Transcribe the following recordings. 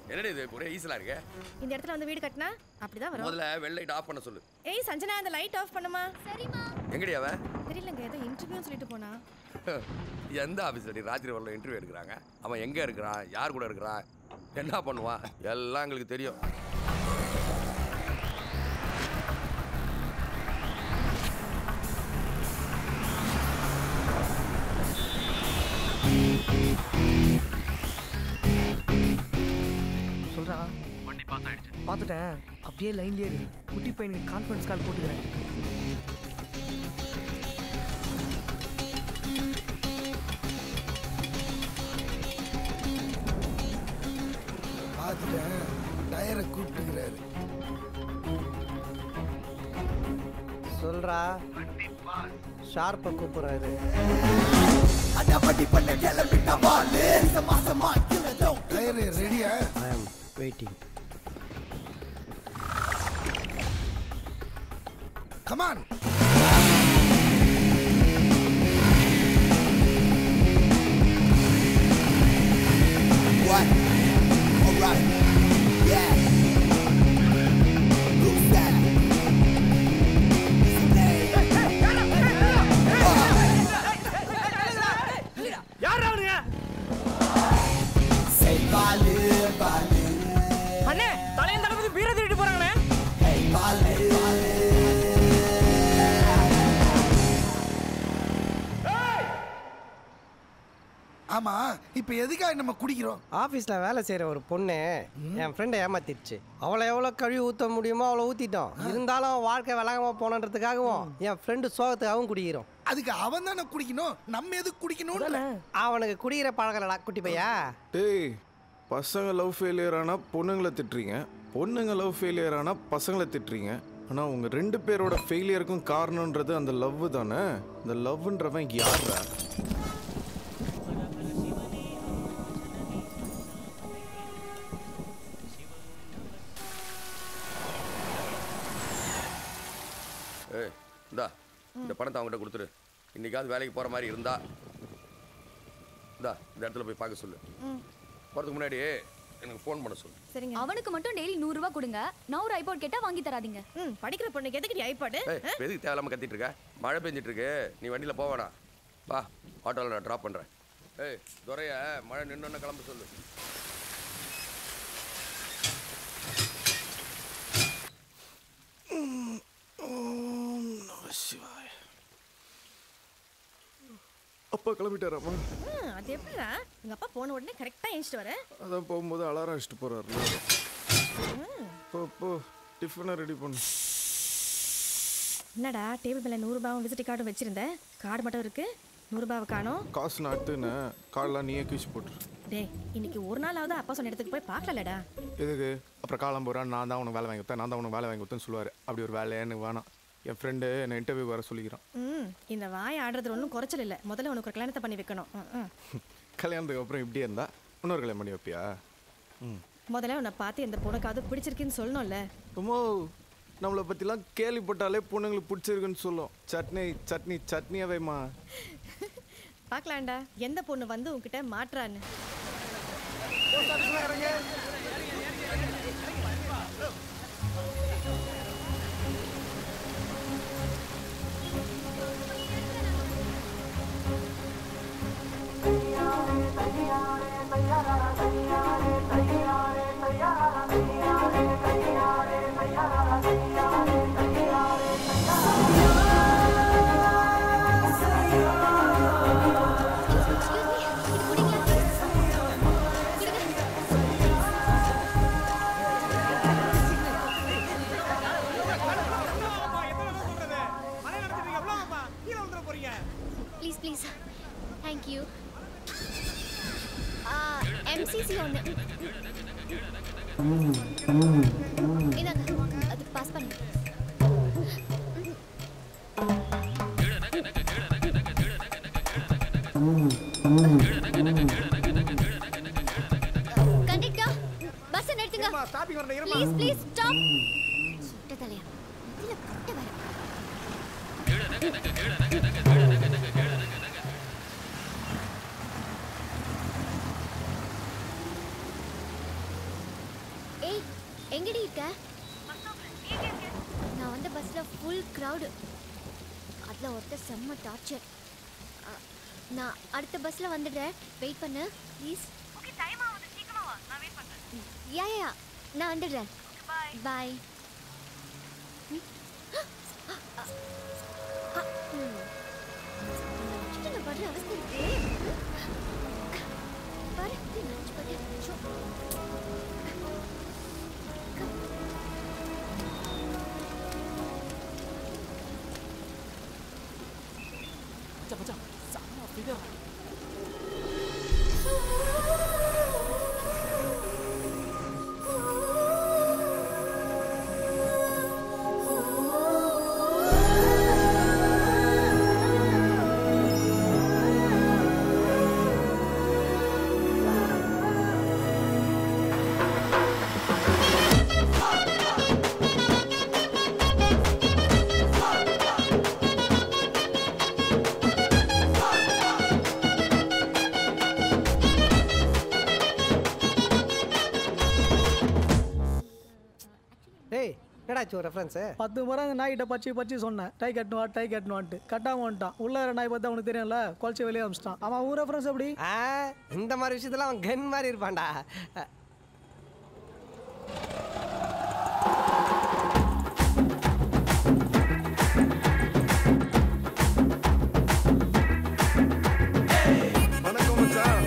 என்னடி இது ஒரே ஈஸிலா இருக்கு இந்த இடத்துல வந்து வீடு கட்டினா அப்படிதான் வரும் முதல்ல வெள்ளைட் ஆஃப் பண்ண சொல்லு ஏய் சஞ்சனா அந்த லைட் ஆஃப் பண்ணுமா சரிம்மா எங்கடி அவன் தெரியலங்க ஏதோ இன்டர்வியூ சொல்லிட்டு போனா எந்த ஆஃபீஸ்லடி ராத்திரி வரல இன்டர்வியூ எடுக்கிறாங்க அவன் எங்க இருக்கிறான் யார் கூட இருக்கிறான் என்ன பண்ணுவான் எல்லாம் எங்களுக்கு தெரியும் சொல்றா பார்த்துட்டேன் அப்படியே லைன்லயே இரு குட்டி பையனுக்கு கான்ஃபரன்ஸ் கால் போட்டுக்கிறேன் பார்த்துட்டேன் டயரை கூப்பிட்டுக்கிறாரு சொல்றா ஷார்ப்பை கூப்பிடுறாரு டயரு ரெடியா I am waiting come on What? Alright. Yeah. Who's that? His name. யார் அவனுங்க Say Balu, Balu. அண்ணே தலையன் தளபதி வீர திருட்டு போறாங்கண்ணே Hey Balu, Balu. ஆமா இப்ப எதுக்காக நம்ம குடிக்கிறோம் ஆஃபீஸில் வேலை செய்கிற ஒரு பொண்ணு என் ஃப்ரெண்டை ஏமாத்திடுச்சு அவளை எவ்வளோ கழுவி ஊற்ற முடியுமோ அவ்வளோ ஊற்றிட்டோம் இருந்தாலும் அவன் வாழ்க்கை விளங்காம போனன்றதுக்காகவும் என் ஃப்ரெண்டு சோகத்துக்காகவும் குடிக்கிறோம் அதுக்கு அவன் தானே குடிக்கணும் நம்ம எதுக்கு குடிக்கணும் அவனுக்கு குடிக்கிற பழக்கலடா குட்டி பையா டேய் பசங்க லவ் ஃபெயிலியர் ஆனால் பொண்ணுங்களை திட்டுறீங்க பொண்ணுங்க லவ் ஃபெயிலியர் ஆனால் பசங்களை திட்டுறீங்க ஆனால் உங்கள் ரெண்டு பேரோட ஃபெயிலியருக்கும் காரணன்றது அந்த லவ் தானே இந்த லவ்ன்றவன் யாரா ஏய் இந்தா இந்த பணத்தை அவங்ககிட்ட கொடுத்துரு இன்னைக்காவது வேலைக்கு போற மாதிரி இருந்தா இந்தா இந்த இடத்துல போய் பார்க்க சொல்லு போறதுக்கு முன்னாடி எனக்கு ஃபோன் பண்ண சொல்லு சரிங்க அவனுக்கு மட்டும் டெய்லி நூறு ரூபாய் கொடுங்க நான் ஒரு ஐபோர்ட் கேட்டா வாங்கி தராதீங்க ம் படிக்கிற பொண்ணுக்கு எதுக்கு ஐபாடு ஏய் இப்ப எதுக்கு தேவையில்லாம கத்திட்டு இருக்க மழை பெஞ்சிட்டு இருக்கு நீ வண்டியில போக வேணாம் வா ஆட்டோவில் நான் ட்ராப் பண்றேன் ஏய் துறைய மழை நின்னோன்னு கிளம்ப சொல்லு அப்பா கிளம்பிட்டாராம்மா ம், அது எப்படிடா உங்க அப்பா போன உடனே கரெக்டா எழுந்துட்டு வர அதான் போகும்போது அலாரம் வச்சுட்டு போகிறாருல போ போ டிஃபனை ரெடி பண்ணு என்னடா டேபிள் மேல நூறு ரூபாவும் விசிட் கார்டும் வச்சிருந்தேன் கார்டு மட்டும் இருக்கு நூறு ரூபாவை காணோம் காசு நட்டுன்னு காலெலாம் நீயே கீழ்ச்சி போட்டுரு டேய் இன்னைக்கு ஒரு நாளாவது அப்பா சொன்ன இடத்துக்கு போய் பார்க்கலடா எதுக்கு அப்புறம் காலம் போகிறான் நான் தான் உனக்கு வேலை வாங்கி கொடுத்தேன் நான் தான் உனக்கு வேலை வாங்கி கொடுத்தேன்னு சொல்லுவார் அப்படி ஒரு வேலை எனக்கு வேணாம் என் ஃப்ரெண்டு என்னை இன்டர்வியூ வர சொல்லிக்கிறான் ம் இந்த வாய் ஆடுறது ஒன்றும் குறைச்சல் இல்லை முதல்ல உனக்கு ஒரு கல்யாணத்தை பண்ணி வைக்கணும் ம், ம். கல்யாணத்துக்கு அப்புறம் இப்படியே இருந்தா இன்னொரு கல்யாணம் பண்ணி வைப்பியா ம் முதல்ல உன்னை பார்த்து எந்த பொண்ணுக்காவது பிடிச்சிருக்குன்னு சொல்லணும்ல அம்மோ நம்மளை பற்றிலாம் கேள்விப்பட்டாலே பொண்ணுங்களுக்கு பிடிச்சிருக்குன்னு சொல்லும் சட்னி சட்னி சட்னியா வைமா பார்க்கலாம்டா எந்த பொண்ணு வந்து உன்கிட்ட மாட்டுறான்னு please please thank you MCC ஒன்று இதாங்க அது பாஸ் பண்ணுங்க கண்டக்டர் பஸ் நிறுத்துங்க ஸ்டாப்பிங் வரணும் ப்ளீஸ் ப்ளீஸ் ஸ்டாப் சுட்ட தலையா இதுல கட்ட வர எங்கடி இருக்க நான் வந்த பஸ்ல ஃபுல் crowd அதில் ஒருத்தர் செம்ம டார்ச்சர் நான் அடுத்த பஸ்ல வந்துடுறேன் வெயிட் பண்ணு ப்ளீஸ் ஓகே டைம் ஆகுது சீக்கிரமா வா நான் வெயிட் பண்றேன் யா யா நான் வந்துடுறேன் பை பை நான் படுற அவஸ்தை இருக்கு பாரு இப்படி நினைச்சு பாரு ஷோ. டேய் என்னடாச்சு ஒரு ரெஃபரன்ஸு பத்து முறை அந்த நாய்கிட்ட பச்சி பச்சி சொன்னேன் டை கட்டணுவா டை கட்டணுவான்ட்டு கட்டாம வந்துட்டான் உள்ள இருக்கிற நாய் பார்த்தா உனக்கு தெரியும்ல குழச்சி வெளியே அமிச்சிட்டான் அவன் ஊர் ரெஃபரன்ஸ் எப்படி ஆ இந்த மாதிரி விஷயத்துல அவன் கன் மாதிரி இருப்பான்டா அஹ், வணக்கம் மச்சான்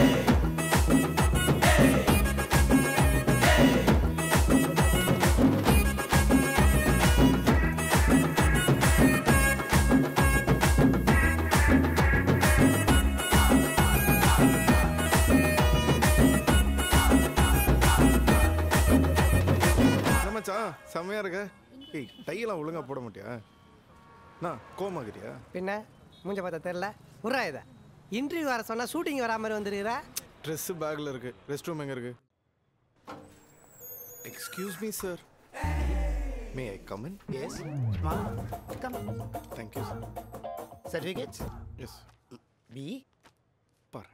என்ன மச்சான் செம்மையா இருக்க ஏய் டையெல்லாம் ஒழுங்கா போட மாட்டியா நான் கோமாகிறியா பின்ன மூஞ்ச பார்த்தா தெரில உர்றா இதை இன்டர்வியூ வர சொன்னா ஷூட்டிங் வரா மாதிரி வந்துருக்கிற ட்ரெஸ் பேக்ல இருக்கு ரெஸ்ட் ரூம் எங்க இருக்கு excuse me sir may I come in Yes. Mom, come. Thank you sir Certificates. Yes B. பாருங்க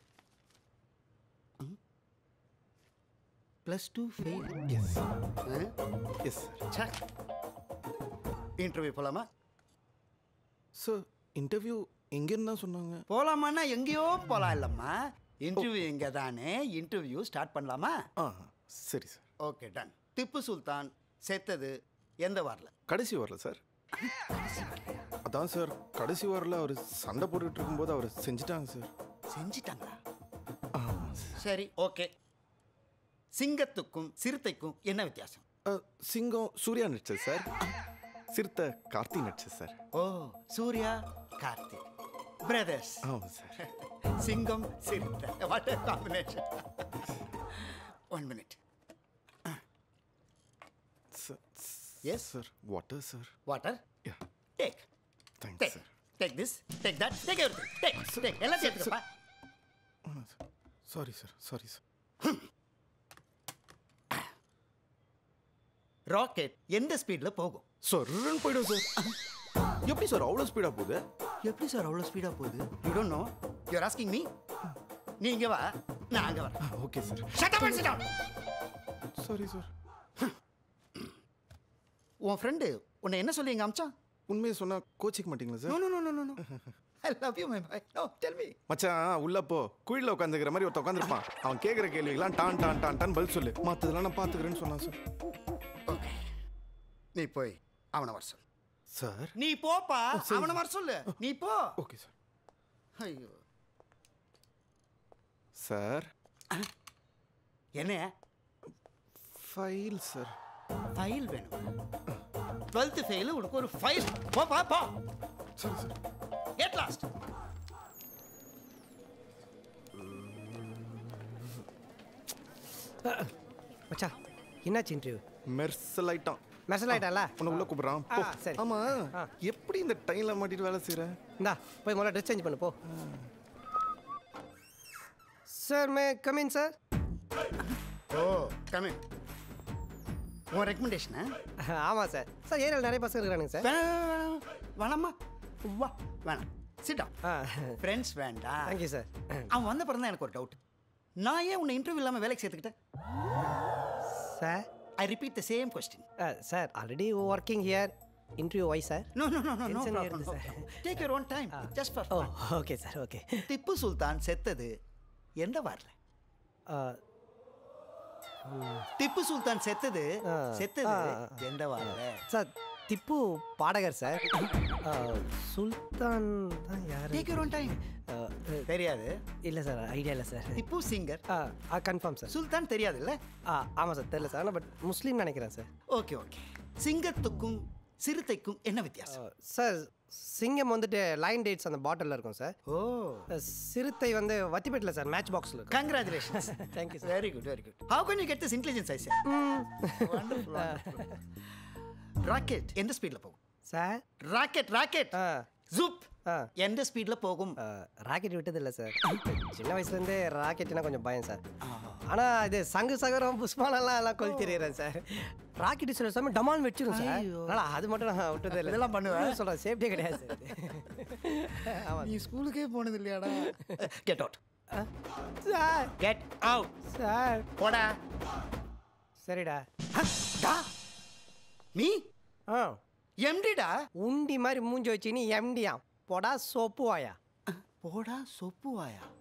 Plus two fail. Yes Huh? Yes sir Check. Interview போலாமா சார் இன்டர்வியூ எங்கேன்னு தான் சொன்னாங்க போலாமான்னா எங்கேயோ போலாம் இல்லம்மா இன்டர்வியூ எங்க தானே இன்டர்வியூ ஸ்டார்ட் பண்ணலாமா ஆ சரி sir okay done Tipu Sultan செத்தது எந்த வாரில் கடைசி வரல சார் அதான் சார் கடைசி வாரில் அவர் சண்டை போட்டுட்டு இருக்கும்போது அவர் செஞ்சுட்டாங்க சார் செஞ்சிட்டாங்களா ஆமாம் சார் சரி ஓகே சிங்கத்துக்கும் சிறுத்தைக்கும் என்ன வித்தியாசம் அஹ், சிங்கம் சூர்யா நடிச்சது சார் சிறுத்தை கார்த்தி நடிச்சது sir oh Suriya Karthik brothers ஆமாம் sir Singam Siruthai what combination one minute yes sir water sir water yeah take thanks take sir take this take that take everything take take எல்லாம் சேர்த்துக்கப்பா sorry sir sorry sir rocket எந்த ஸ்பீடில் போகும் சொர்ன்னு போயிடும் sir எப்படி sir அவ்வளோ ஸ்பீடாக போகுது எப்படி சார் அவ்வளோ ஸ்பீடாக போகுது you don't know you are asking me நீ இங்க வா நான் அங்க வரேன் okay sir shut up and sit down sorry sir உன் ஃப்ரெண்டு உன்னை என்ன சொல்லி இங்க அமிச்சான் உண்மையை சொன்னால் கோச்சிக்க மாட்டீங்களா no sir no no no no I love you my boy no tell me மச்சான் உள்ள போ குழியில் உட்காந்துக்கிற மாதிரி ஒருத்த உட்காந்துருப்பான் அவன் கேட்குற கேள்விக்கெல்லாம் டான் டான் டான் டான் பதில் சொல்லு மற்றதெல்லாம் நான் பார்த்துக்கிறேன்னு சொன்னான் சார் ஓகே நீ போய் அவனை வர சொல்லு சார் நீ போப்பா சரி. அவனை வர சொல்லு நீ போ ஓகே சார் ஐயோ சார் என்ன ஃபைல் சார் ஃபைல் வேணும் டுவெல்த்து ஃபெயிலு உனக்கு ஒரு ஃபைல் போப்பா போ சரி சார் கெட் லாஸ்ட் மச்சான் என்னாச்சு இன்டர்வியூ மெர்சல் ஐட்டம் மெசல் ஆயிட்டால உன்னை உள்ள கூப்பிடுறான் போ ஆ, சரி. ஆமா ஆ. எப்படி இந்த டைம்ல மாட்டிட்டு வேலை செய்யற இந்தா போய் முதல்ல ட்ரெஸ் சேஞ்ச் பண்ணு போ sir may come in sir oh come in உன் ரெக்கமெண்டேஷனா ஆமாம் சார் சார் ஏரியாவில் நிறைய பசங்க இருக்கிறானுங்க சார் வேணாம் வேணாமா வா வேணாம் சிட்டா ஆ ஃப்ரெண்ட்ஸ் வேண்டாம் தேங்க்யூ சார் அவன் வந்த பிறகு தான் எனக்கு ஒரு டவுட் நான் ஏன் உன்னை இன்டர்வியூ இல்லாமல் வேலைக்கு சேர்த்துக்கிட்டேன் sir I repeat the same question sir already working here interview why sir no no no no no Tension problem ஏறுது, sir. Take your own time just for oh okay sir okay Tipu Sultan செத்தது எந்த வாரில் திப்பு சுல்தான் செத்தது ஆ. செத்தது ஆ. எந்த வாரில் sir Tipu பாடகர் sir ஆ, சுல்தான் தான் யார் டேக் யுவர் ஓன் டைம் தெரியாது இல்லை சார் ஐடியா இல்லை சார் திப்பு சிங்கர் ஆ கன்ஃபார்ம் சார் சுல்தான் தெரியாதுல்ல ஆ ஆமாம் சார் தெரியல சார் ஆனால் பட் முஸ்லீம் நினைக்கிறேன் சார் ஓகே ஓகே சிங்கத்துக்கும் சிறுத்தைக்கும் என்ன வித்தியாசம் சார் சிங்கம் வந்துட்டு லைன் டேட்ஸ் அந்த பாட்டிலில் இருக்கும் சார் ஓ சிறுத்தை வந்து வத்திப்பேட்டில் சார் மேட்ச் பாக்ஸில் இருக்கும் congratulations Thank you, sir. Very good very good how can you get this intelligence I sir rocket எந்த ஸ்பீடில் போகும் சார் ராக்கெட் ராக்கெட் ஆ ஜூப் ஆ எந்த ஸ்பீடில் போகும் ராக்கெட் விட்டதில்லை சார் சின்ன வயசுலேருந்தே ராக்கெட்னா கொஞ்சம் பயம் சார் ஆனால் இது சங்கு சகரம் புஷ்பானெல்லாம் எல்லாம் கொளுத்திடுறேன் சார் ராக்கெட் சில சமயம் டமால் வச்சிரும் சார் அதனால் அது மட்டும் நான் விட்டதே இல்லை இதெல்லாம் பண்ணுவேன். சொல்கிறேன் சேஃப்டியே கிடையாது சார் ஆமாம் நீ ஸ்கூலுக்கே போனது இல்லையாடா get out sir get out sir போடா சரிடா டா நீ ஆ எம்டிடா உண்டி மாதிரி மூஞ்சி வச்சு நீ எம்டியா போடா சோப்பு வாயா போடா சொப்பு வாயா